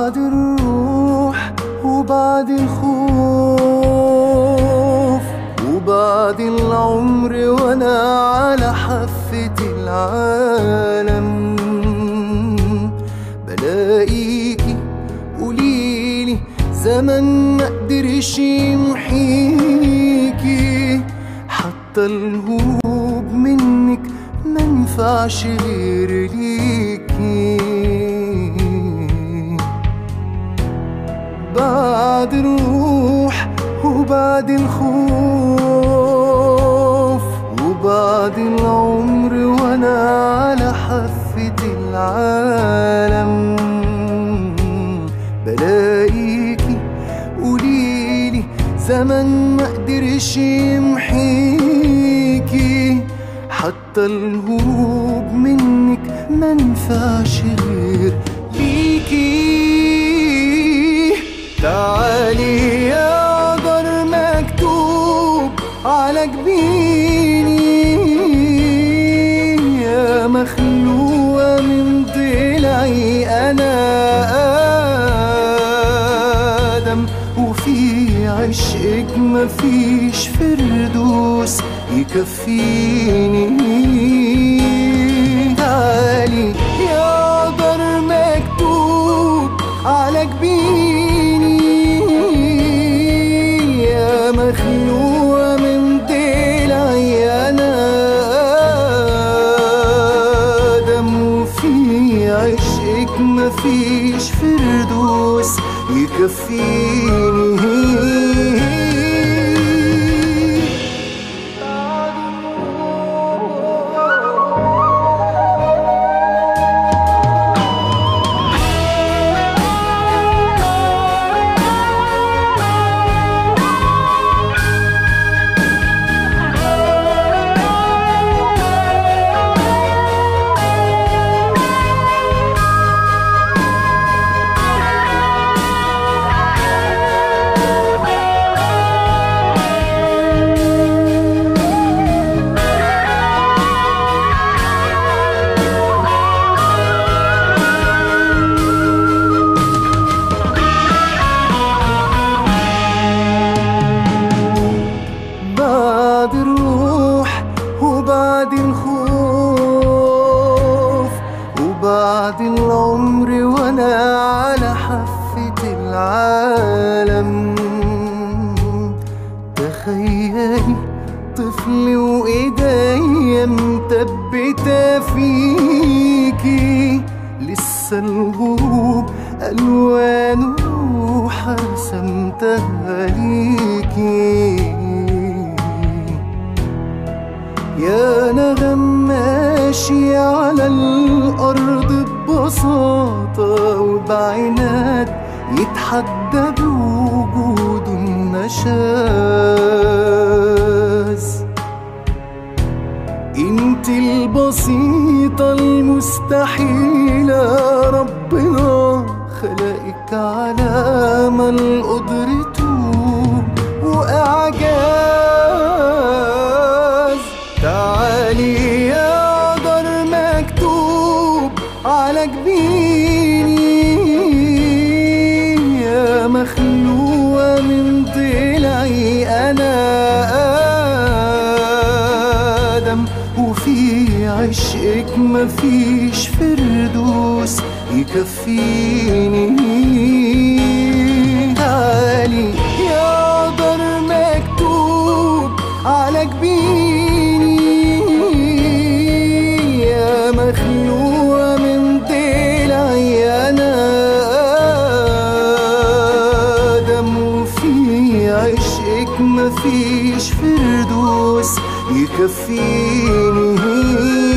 بعد الروح وبعد الخوف وبعد العمر وانا على حافة العالم بلاقيكي قوليلي زمن ما قدرش يمحيكي حتى الهروب منك منفعش غير ليكي بعد الروح وبعد الخوف وبعد العمر وانا على حافة العالم بلاقيكي قوليلي زمن ما قدرش يمحيكي حتى الهروب منك منفعش غير ليكي تعالي يا قدر مكتوب على جبيني يا مخلوقة من ضلعي أنا آدم وفي عشقك مفيش فردوس يكفيني تعالي يا قدر مكتوب على جبيني يا مخلوقة من ضلعي أنا آدم وفي عشقك مفيش فردوس يكفيني بعد الروح وبعد الخوف وبعد العمر وانا على حافة العالم تخيلي طفل وايديا مثبتة فيكي لسه الغروب الوانه حرسمتها ليكي يا نغم ماشي على الأرض ببساطة وبعناد يتحدى بوجود النشاز انت البسيطة المستحيلة ربنا خلقك على امل قدرته واعجاز تعالي يا قدر مكتوب على جبيني يا مخلوقة من ضلعي أنا آدم وفي عشقك مفيش فردوس يكفيني تعالي يا قدر مكتوب على جبيني يا مخلوقة من ضلعي أنا آدم وفي عشقك مفيش فردوس يكفيني